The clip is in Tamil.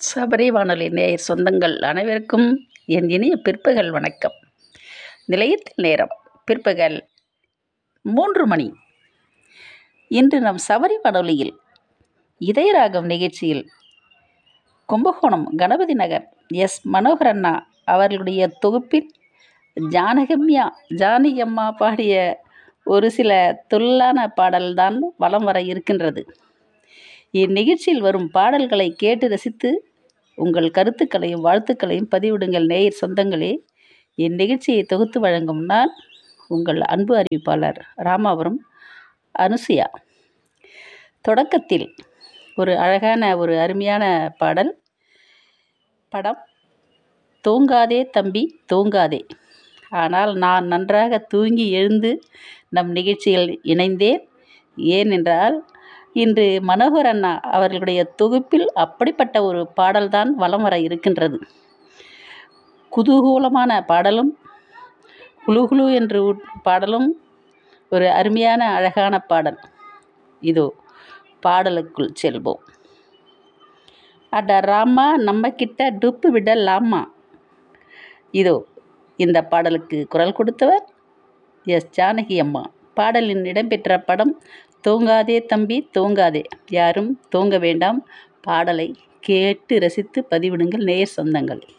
சபரி வானொலி நேயர் சொந்தங்கள் அனைவருக்கும் என் இனிய பிற்பகல் வணக்கம் நிலையத்தில் நேரம் பிற்பகல் மூன்று மணி இன்று நம் சபரி வானொலியில் இதயராகம் நிகழ்ச்சியில் கும்பகோணம் கணபதி நகர் எஸ் மனோகரண்ணா அவர்களுடைய தொகுப்பில் ஜானகம்யா ஜானகியம்மா பாடிய ஒரு சில தொல்லான பாடல்தான் வலம் வர இருக்கின்றது இந்நிகழ்ச்சியில் வரும் பாடல்களை கேட்டு ரசித்து உங்கள் கருத்துக்களையும் வாழ்த்துக்களையும் பதிவிடுங்கள் நேயர் சொந்தங்களே இந்நிகழ்ச்சியை தொகுத்து வழங்கும் நான் உங்கள் அன்பு அறிவிப்பாளர் ராமாபுரம் அனுசுயா தொடக்கத்தில் ஒரு அழகான ஒரு அருமையான பாடல் படம் தூங்காதே தம்பி தூங்காதே ஆனால் நான் நன்றாக தூங்கி எழுந்து நம் நிகழ்ச்சியில் இணைந்தேன் ஏனென்றால் இன்று மனோகர் அண்ணா அவர்களுடைய தொகுப்பில் அப்படிப்பட்ட ஒரு பாடல்தான் வலம் வர இருக்கின்றது குதூகூலமான பாடலும் குழு குழு என்று பாடலும் ஒரு அருமையான அழகான பாடல் இதோ பாடலுக்குள் செல்வோம் அட ராமா நம்ம கிட்ட டுப்பு விடலாமா இதோ இந்த பாடலுக்கு குரல் கொடுத்தவர் எஸ் ஜானகி அம்மா பாடலின் இடம்பெற்ற படம் தூங்காதே தம்பி தூங்காதே யாரும் தூங்க வேண்டாம் பாடலை கேட்டு ரசித்து பதிவிடுங்கள் நேயர் சொந்தங்கள்